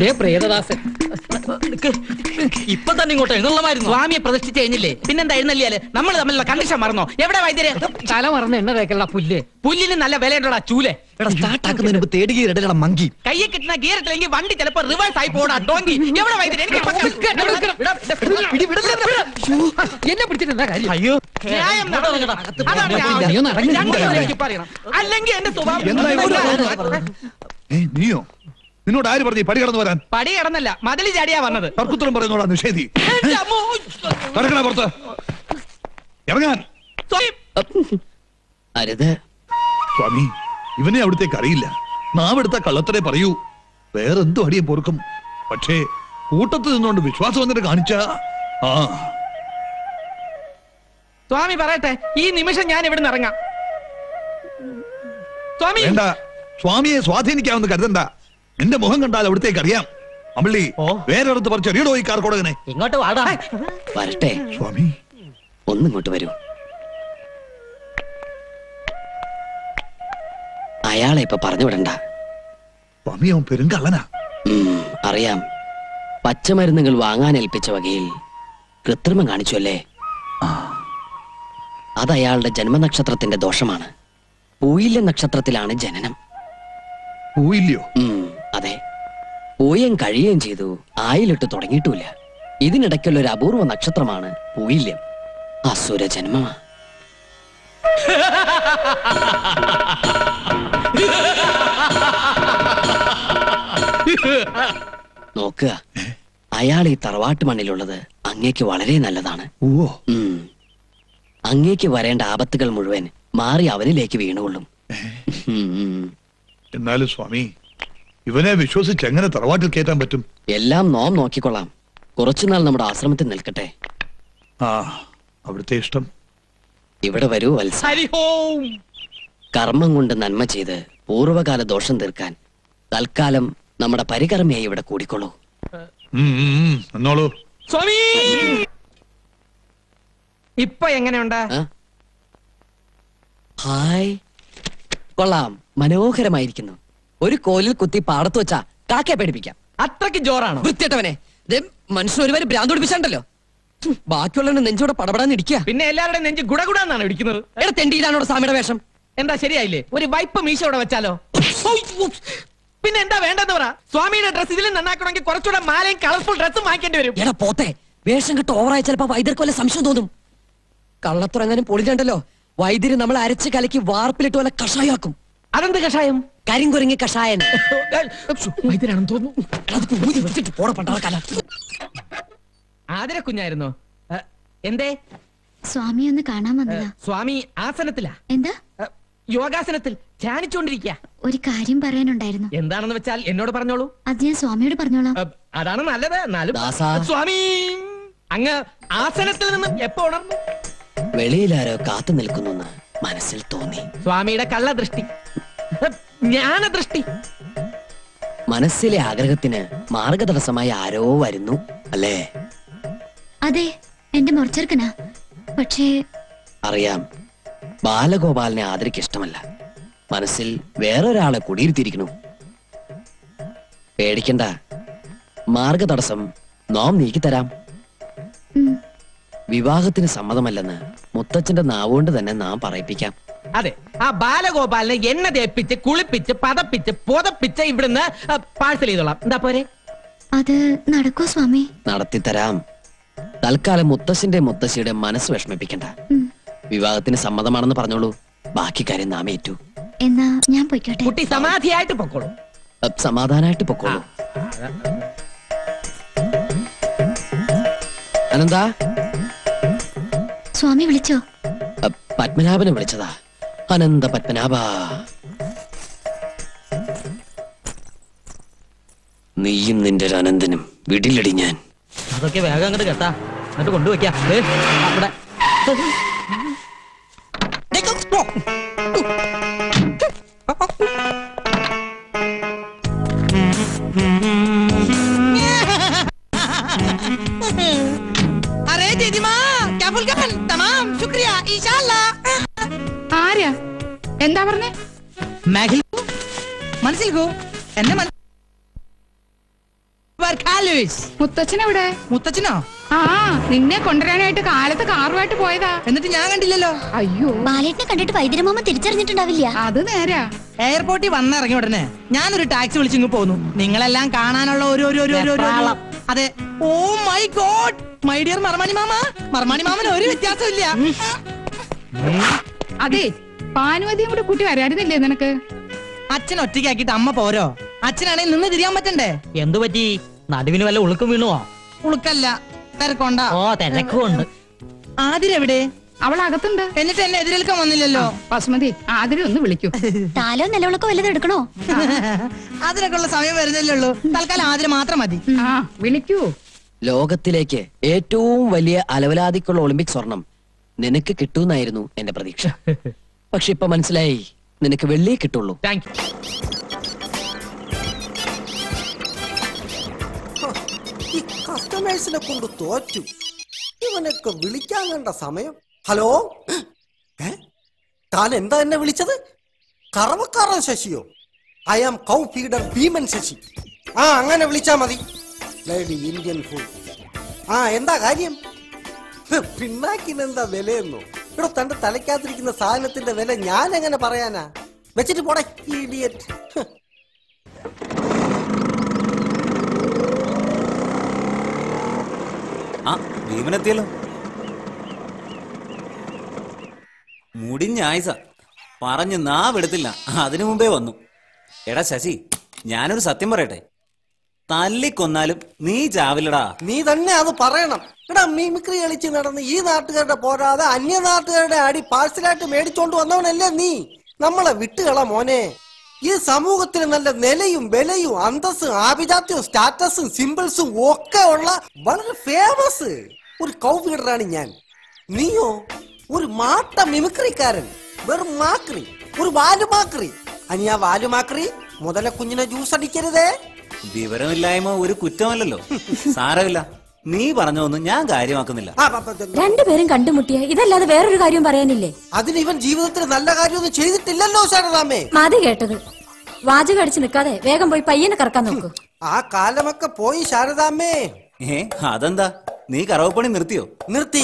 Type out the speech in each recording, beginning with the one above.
ദേ പ്രേതദാസൻ ഇപ്പൊ തന്നെ ഇങ്ങോട്ട് എഴുന്നള്ളമായിരുന്നു സ്വാമിയെ പ്രതിഷ്ഠിച്ച് കഴിഞ്ഞില്ലേ പിന്നെന്താ എഴുന്നള്ളിയാല് നമ്മൾ തമ്മിലുള്ള കണ്ടീഷൻ മറന്നോ എവിടെ വൈദ്യരെ തല മറന്ന് എണ്ണ തേക്കല്ല പുല്ല് പുല്ലിന് നല്ല വിലയുണ്ടോടാ ചൂല് എടാ സ്റ്റാർട്ട് ആക്കുന്നതിന് മുമ്പ് തേടുകയും ഇടലട മങ്കി കയ്യെ കിട്ടുന്ന ഗിയറിട്ടില്ലെങ്കിൽ വണ്ടി ചിലപ്പോ റിവേഴ്സ് ആയി പോടാ ഡോങ്കി എവിടെ വൈദ്യരെ എനിക്ക് എന്നെ പിടിച്ചിട്ട് എന്താ കാര്യം അയ്യോ ന്യായം നടന്നില്ല. അതാണ് ഞാൻ നീ ഒന്ന് അടങ്ങ്. രണ്ടുപേരും എനിക്ക് പറയണം അല്ലെങ്കിൽ എന്റെ സ്വഭാവം എന്താ ഇവിടെ? ഏ നീയോ നിന്നോട് ആര് പറഞ്ഞു ഈ പടി കടന്നു വരാൻ പടി കടന്നല്ല മതില് ചാടിയാ വന്നത് തർക്കുത്തരം പറയുന്നോടാ നിഷേധി എന്റെ അമ്മോ. കടക്കണ പുറത്ത് ഇറങ്ങാൻ സ്വാമി, അരുത് സ്വാമി ഇവനെ അവിടത്തേക്ക് അറിയില്ല നാവെടുത്ത കള്ളത്തരെ പറയൂ വേറെന്തു അടിയെ പൊറുക്കും പക്ഷേ കൂട്ടത്ത് നിന്നുകൊണ്ട് വിശ്വാസം എന്നിട്ട് കാണിച്ച ആ സ്വാമി പറയട്ടെ ഈ നിമിഷം ഞാൻ ഇവിടെ നിന്ന് ഇറങ്ങാം സ്വാമി വേണ്ട സ്വാമിയെ സ്വാധീനിക്കാമെന്ന് കരുതണ്ട എന്റെ മുഖം കണ്ടാൽ അവിടത്തേക്ക് അറിയാം അമ്പള്ളി ഓ. വേറൊരിടത്ത് പറിച്ച് എറിയടോ ഈ കാർക്കോടകനെ ഇങ്ങോട്ട് വാടാ വരട്ടെ സ്വാമി ഒന്നിങ്ങോട്ട് വരൂ അയാളെ ഇപ്പൊ പറഞ്ഞു വിടണ്ട സ്വാമി അവൻ പെരുങ്കള്ളനാ ഉം, അറിയാം പച്ചമരുന്നുകൾ വാങ്ങാൻ ഏൽപ്പിച്ച വകയിൽ കൃത്രിമം കാണിച്ചു അല്ലേ അത് അയാളുടെ ജന്മനക്ഷത്രത്തിന്റെ ദോഷമാണ് പൂയില്ല നക്ഷത്രത്തിലാണ് ജനനം പോയില്ലയോ ഉം, അതെ പൂയം കഴിയുകയും ചെയ്തു ആയിലിട്ട് തുടങ്ങിയിട്ടുമില്ല ഇതിനിടയ്ക്കുള്ള ഒരു അപൂർവ നക്ഷത്രമാണ് പൂയില്യം അസുര ജന്മമാ നോക്കുക അയാൾ ഈ തറവാട്ട് മണ്ണിലുള്ളത് അങ്ങേക്ക് വളരെ നല്ലതാണ് ഓ ഉം. അങ്ങേക്ക് വരേണ്ട ആപത്തുകൾ മുഴുവൻ മാറി അവനിലേക്ക് വീണുകൊള്ളും ഉം, ഉം. എന്നാലും സ്വാമി ഇവനെ വിശ്വസിച്ച് എങ്ങനെ തറവാട്ടിൽ കയറ്റാൻ പറ്റും എല്ലാം നോം നോക്കിക്കൊള്ളാം കുറച്ചുനാൾ നമ്മുടെ ആശ്രമത്തിൽ നിൽക്കട്ടെ ആ അവിടുത്തെ ഇഷ്ടം ഇവിടെ വരൂ വത്സ ഹരിഹോം കർമ്മം കൊണ്ട് നന്മ ചെയ്ത് പൂർവ്വകാല ദോഷം തീർക്കാൻ തൽക്കാലം നമ്മുടെ പരികർമ്മയായി ഇവിടെ കൂടിക്കൊള്ളൂ ഉം, ഉം, ഉം. എന്നോളൂ സ്വാമി ഇപ്പൊ എങ്ങനെയുണ്ട് ആ? ഹായ് കൊള്ളാം മനോഹരമായിരിക്കുന്നു ഒരു കോലിൽ കുത്തി പാടത്ത് വെച്ചാ കാക്കയെ പേടിപ്പിക്കാം അത്രക്ക് ജോറാണോ വൃത്തിയട്ടവനെ മനുഷ്യൻ ഒരുപാട് ഭ്രാന്ത് പിടിപ്പിച്ചാണ്ടല്ലോ ബാക്കിയുള്ളവന്റെ നെഞ്ചോടെ പടപടാന്ന് ഇടിക്കുക പിന്നെ എല്ലാവരുടെയും നെഞ്ച് ഗുടഗുടാന്നാണ് ഇടിക്കുന്നത് എടാ തെണ്ടിയിലാണോ സ്വാമിയുടെ വേഷം എന്താ ശരിയായില്ലേ ഒരു വൈപ്പ് മീശ ഇവിടെ വെച്ചാലോ പിന്നെ എന്താ വേണ്ടെന്ന് പറ സ്വാമിയുടെ ഡ്രസ് ഇതിലും നന്നാക്കണമെങ്കിൽ കുറച്ചുകൂടെ മാലയും കളർഫുൾ ഡ്രസ്സും വാങ്ങിക്കേണ്ടി വരും എടാ പോത്തെ വേഷം കെട്ട് ഓവറായി ചിലപ്പോ വൈദ്യർക്ക് വല്ല സംശയം തോന്നും കള്ളത്തുറങ്ങാനും പൊളിഞ്ഞുണ്ടല്ലോ വൈദ്യര് നമ്മളെ അരച്ച് കലക്കി വാർപ്പിലിട്ട് വല്ല കഷായാക്കും അതെന്ത് കഷായം കരിങ്കുരങ്ങി കഷായൻ വൈദ്യരാണെന്ന് തോന്നുന്നു എടാ, അതിപ്പോ ഊതി വെച്ചിട്ട് പോടാ പണ്ടാറക്കാല ആതിര കുഞ്ഞായിരുന്നോ ഏ, എന്തേ സ്വാമി ഒന്ന് കാണാൻ വന്നതാ സ്വാമി ആസനത്തിലാ എന്താ ഏ, യോഗാസനത്തിൽ ധ്യാനിച്ചുകൊണ്ടിരിക്കുക ഒരു കാര്യം പറയാനുണ്ടായിരുന്നു എന്താണെന്ന് വെച്ചാൽ എന്നോട് പറഞ്ഞോളൂ അത് ഞാൻ സ്വാമിയോട് പറഞ്ഞോളാം ഏ, അതാണ് നല്ലത് എന്നാലും ദാസാ. സ്വാമി അങ്ങ് ആസനത്തിൽ നിന്നും എപ്പോ ഉണർന്നു വെളിയിലാരോ കാത്തു നിൽക്കുന്നെന്ന് മനസ്സിൽ തോന്നി സ്വാമിയുടെ കള്ളദൃഷ്ടി ഏ, ജ്ഞാനദൃഷ്ടി മനസ്സിലെ ആഗ്രഹത്തിന് മാർഗതടസ്സമായി ആരോ വരുന്നു അല്ലേ അതെ എന്റെ മുറച്ചെറുക്കനാ പക്ഷേ അറിയാം ബാലഗോപാലിനെ ആദരിക്ക് ഇഷ്ടമല്ല മനസ്സിൽ വേറൊരാളെ കുടിയിരുത്തിയിരിക്കണു പേടിക്കണ്ട മാർഗതടസ്സം നോം നീക്കിത്തരാം ഉം, വിവാഹത്തിന് സമ്മതമല്ലെന്ന് മുത്തച്ഛന്റെ നാവുകൊണ്ട് തന്നെ നാം പറയിപ്പിക്കാം അതെ ആ ബാലഗോപാലിനെ എണ്ണ തേപ്പിച്ച് കുളിപ്പിച്ച് പതപ്പിച്ച് പുതപ്പിച്ച് ഇവിടുന്ന് പാഴ്സൽ ചെയ്തോളാം എന്താ പോരെ അത് നടക്കോ സ്വാമി നടത്തിത്തരാം തൽക്കാലം മുത്തശ്ശന്റെ മുത്തശ്ശിയുടെ മനസ്സ് വിഷമിപ്പിക്കണ്ട ഉം, വിവാഹത്തിന് സമ്മതമാണെന്ന് പറഞ്ഞോളൂ ബാക്കി കാര്യം നാം ഏറ്റു എന്നാ ഞാൻ പൊയ്ക്കോട്ടെ കുട്ടി സമാധിയായിട്ട് പൊക്കോളൂ അഹ് സമാധാനായിട്ട് പൊക്കോളൂ അനന്താ സ്വാമി വിളിച്ചോ അഹ് പത്മനാഭനെ വിളിച്ചതാ അനന്ത പത്മനാഭ നീയും നിന്റെ ഒരു അനന്തനും വിടിലടി ഞാൻ അതൊക്കെ വേഗം അങ്ങോട്ട് കേട്ടാ എന്നിട്ട് കൊണ്ടുവയ്ക്കാം ദേ, അവിടെ अरे दीदीमा क्या फुल का फन तमाम शुक्रिया इंशाल्लाह ആരാ എന്താ പറഞ്ഞേ മാഗിൽ മനസ്സിൽ ഗോ എന്നെ മന- വർക്കാലുസ്. മുത്തച്ഛൻ എവിടെ മുത്തച്ഛനോ ആ നിന്നെ കൊണ്ടുവരാനായിട്ട് കാലത്ത് കാറുമായിട്ട് പോയതാ എന്നിട്ട് ഞാൻ കണ്ടില്ലല്ലോ അയ്യോ ബാലേട്ടിനെ കണ്ടിട്ട് വൈദ്യരമാമ തിരിച്ചറിഞ്ഞിട്ടുണ്ടാവില്ല അത് നേരാ എയർപോർട്ടിൽ വന്നിറങ്ങി ഉടനെ ഞാനൊരു ടാക്സി വിളിച്ചിങ്ങ് പോന്നു നിങ്ങളെല്ലാം കാണാനുള്ള ഒരു ഒരു ഒരു ഒരു- ഒരു ഒരു- അതെ oh my god my dear മർമാണി മാമ മർമാണി മാമന് ഒരു വ്യത്യാസമില്ല അതെ പാനുവതിയും കൂടെ കൂട്ടി വരായിരുന്നില്ലേ നിനക്ക് അച്ഛൻ ഒറ്റയ്ക്കാക്കിട്ട് അമ്മ പോരോ അച്ഛനാണെങ്കിൽ നിന്ന് തിരിയാൻ പറ്റണ്ടേ എന്തു പറ്റി നടുവിന് വല്ല ഉളുക്കും വീണുവോ ഉളുക്കല്ല തിരക്കൊണ്ട ഓ തിരക്കുണ്ട് ആതിരെവിടെ അവൾ അകത്തുണ്ട് എന്നിട്ട് എന്നെ എതിരേൽക്കാൻ വന്നില്ലല്ലോ ബസുമതി ആതിരെ ഒന്ന് വിളിക്കൂ താലോ നിലവിളക്കോ വല്ലതും എടുക്കണോ അതിനൊക്കെ ഉള്ള സമയം വരുന്നില്ലേ ഉള്ളൂ തൽക്കാലം ആതിര മാത്രം മതി ആ വിളിക്കൂ ലോകത്തിലേക്ക് ഏറ്റവും വലിയ അലവലാതിക്കുള്ള ഒളിമ്പിക് സ്വർണം നിനക്ക് കിട്ടൂന്നായിരുന്നു എന്റെ പ്രതീക്ഷ പക്ഷെ ഇപ്പൊ മനസ്സിലായി നിനക്ക് വെള്ളിയേ കിട്ടുള്ളൂ താങ്ക് യു ഈ കസ്റ്റമേഴ്സിനെ കൊണ്ട് തോറ്റു ഇവനൊക്കെ വിളിക്കാൻ കണ്ട സമയം ഹലോ ഏ താൻ എന്താ എന്നെ വിളിച്ചത് കറവക്കാരൻ ശശിയോ I am cow feeder Bheeman Sasi ആ അങ്ങനെ വിളിച്ചാ മതി ലേഡി ഇന്ത്യൻ ഫുഡ് ആ എന്താ കാര്യം ഹ്, പിണ്ണാക്കിനെന്താ വിലയെന്നോ ഇവിടെ തന്റെ തലയ്ക്കകത്തിരിക്കുന്ന സാധനത്തിന്റെ വില ഞാൻ എങ്ങനെ പറയാനാ വെച്ചിട്ട് പോടെ ഇഡിയറ്റ് ഹ്. ആ ഭീമനെത്തിയല്ലോ മുടിഞ്ഞ ആയുസ പറഞ്ഞു നാവെടുത്തില്ല അതിനു മുമ്പേ വന്നു എടാ ശശി ഞാനൊരു സത്യം പറയട്ടെ തല്ലിക്കൊന്നാലും നീ ചാവില്ലടാ നീ തന്നെ അത് പറയണം എടാ മിമിക്രി കളിച്ച് നടന്ന് ഈ നാട്ടുകാരുടെ പോരാതെ അന്യ നാട്ടുകാരുടെ അടി പാഴ്സലായിട്ട് മേടിച്ചോണ്ട് വന്നവനല്ലേ നീ നമ്മളെ വിട്ടുകള മോനെ ഈ സമൂഹത്തിന് നല്ല നിലയും വിലയും അന്തസ്സും ആഭിജാത്യവും സ്റ്റാറ്റസും സിമ്പിൾസും ഒക്കെ ഉള്ള വളരെ ഫേമസ് ഒരു കൗഫീഡറാണ് ഞാൻ നീയോ ഒരു മാട്ട മിമിക്രിക്കാരൻ വെറും മാക്രി ഒരു വാലുമാക്രി അനി ആ വാലുമാക്രി മുതല കുഞ്ഞിനെ ജ്യൂസ് അടിക്കരുതേ വിവരമില്ലായ്മ ഒരു കുറ്റമല്ലല്ലോ സാരമില്ല നീ പറഞ്ഞൊന്നും ഞാൻ കാര്യമാക്കുന്നില്ല ആ, പ- പ- രണ്ടുപേരും കണ്ടുമുട്ടിയ ഇതല്ലാതെ വേറൊരു കാര്യം പറയാനില്ലേ അതിന് ഇവൻ ജീവിതത്തിൽ നല്ല കാര്യമൊന്നും ചെയ്തിട്ടില്ലല്ലോ ശാരദാമ്മേ മതി കേട്ടത് വാചകം അടിച്ച് നിൽക്കാതെ വേഗം പോയി പയ്യനെ കറക്കാൻ നോക്കൂ ആ കാലമൊക്കെ പോയി ശാരദാമ്മേ ഏ അതെന്താ നീ കറവപ്പണി നിർത്തിയോ നിർത്തി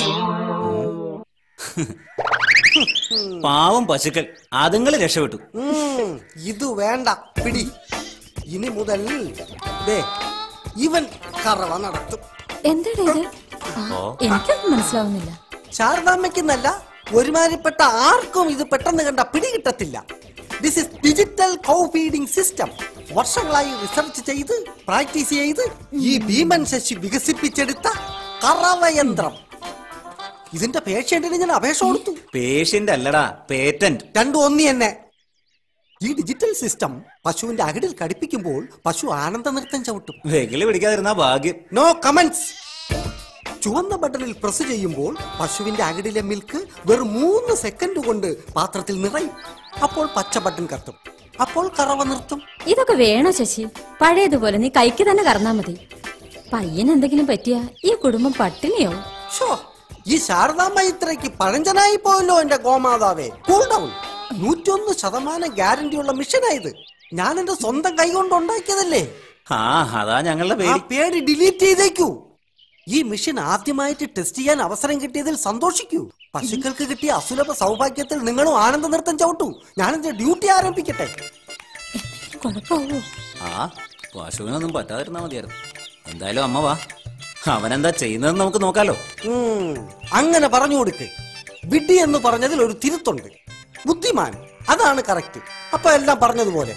പാവം പശുക്കൾ അതുങ്ങൾ രക്ഷപ്പെട്ടു ഉം, ഇത് വേണ്ട പിടി ഇനി മുതൽ ദേ ഇവൻ കറവ നടത്തും എന്താടാ ഇത് ആ, എനിക്കൊന്നും മനസ്സിലാവുന്നില്ല ശാരദാമ്മയ്ക്കെന്നല്ല ഒരുമാതിരിപ്പെട്ട ആർക്കും ഇത് പെട്ടെന്ന് കണ്ട പിടികിട്ടത്തില്ല this is digital cow feeding system വർഷങ്ങളായി റിസർച്ച് ചെയ്ത് പ്രാക്ടീസ് ചെയ്ത് ഈ ഭീമൻ ശശി വികസിപ്പിച്ചെടുത്ത കറവയന്ത്രം ഇതിന്റെ പേഷ്യന്റിന് ഞാൻ അപേക്ഷ കൊടുത്തു പേഷ്യന്റ് അല്ലടാ പേറ്റന്റ് രണ്ടും ഒന്നി തന്നെ ഈ ഡിജിറ്റൽ സിസ്റ്റം പശുവിന്റെ അകിടിൽ കടിപ്പിക്കുമ്പോൾ പശു ആനന്ദ നൃത്തം ചവിട്ടും വെകില് പിടിക്കാതിരുന്ന ഭാഗ്യം നോ കമന്റ്സ് ചുവന്ന ബട്ടണിൽ പ്രസ് ചെയ്യുമ്പോൾ പശുവിന്റെ അകിടിലെ മിൽക്ക് വെറും മൂന്ന് സെക്കൻഡ് കൊണ്ട് പാത്രത്തിൽ നിറയും അപ്പോൾ പച്ച ബട്ടൺ കത്തും അപ്പോൾ കറവ നിർത്തും ഇതൊക്കെ വേണോ ശശി പഴയതുപോലെ നീ കൈക്ക് തന്നെ കറന്നാ മതി പയ്യന് എന്തെങ്കിലും പറ്റിയാ ഈ കുടുംബം പട്ടിണിയാവും ഷോ ഈ ശാരദാമ്മ ഇത്രയ്ക്ക് പഴഞ്ചനായി പോയല്ലോ എന്റെ ഗോമാതാവേ കൂൾ ഡൗൺ നൂറ്റൊന്ന് ശതമാനം ഗ്യാരണ്ടിയുള്ള മിഷനായത് ഞാൻ എന്റെ സ്വന്തം കൈ കൊണ്ട് ഉണ്ടാക്കിയതല്ലേ ആ അതാ ഞങ്ങളുടെ ആ പേടി പേര് ഡിലീറ്റ് ചെയ്തേക്കൂ ഈ മിഷൻ ആദ്യമായിട്ട് ടെസ്റ്റ് ചെയ്യാൻ അവസരം കിട്ടിയതിൽ സന്തോഷിക്കൂ പശുക്കൾക്ക് കിട്ടിയ അസുലഭ സൗഭാഗ്യത്തിൽ നിങ്ങളും ആനന്ദ നൃത്തം ചവിട്ടൂ ഞാനെന്റെ ഡ്യൂട്ടി ആരംഭിക്കട്ടെ കുഴപ്പമാവോ ആ പശുവിനൊന്നും പറ്റാതിരുന്നാ മതിയായിരുന്നു എന്തായാലും അമ്മ വാ അവനെന്താ ചെയ്യുന്നതെന്ന് നമുക്ക് നോക്കാലോ ഉം, അങ്ങനെ പറഞ്ഞു കൊടുക്ക് വിഡ്ഢി എന്ന് പറഞ്ഞതിൽ ഒരു തിരുത്തുണ്ട് ബുദ്ധിമാൻ അതാണ് കറക്റ്റ് അപ്പൊ എല്ലാം പറഞ്ഞതുപോലെ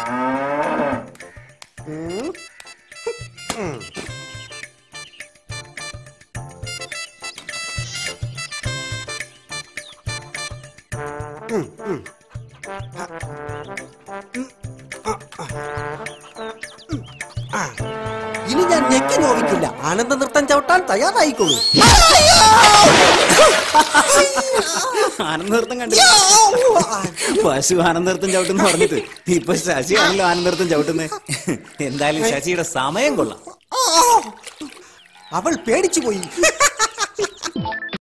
ഉം. ഉം. ഉം, ഉം. ഉം, ആ, ആ. ഉം, ആ. ഇനി ഞാൻ ഞെക്കി നോവിക്കില്ല ആനന്ദ നൃത്തം ചവിട്ടാൻ തയ്യാറായിക്കോളൂ ആനന്ദനൃത്തം കണ്ടില്ല പശു ആനന്ദനൃത്തം ചവിട്ടുന്ന് പറഞ്ഞിട്ട് ഇപ്പൊ ശശി ആണല്ലോ ആനന്ദനൃത്തം ചവിട്ടുന്നത് എന്തായാലും ശശിയുടെ സമയം കൊള്ളാം അവൾ പേടിച്ചു പോയി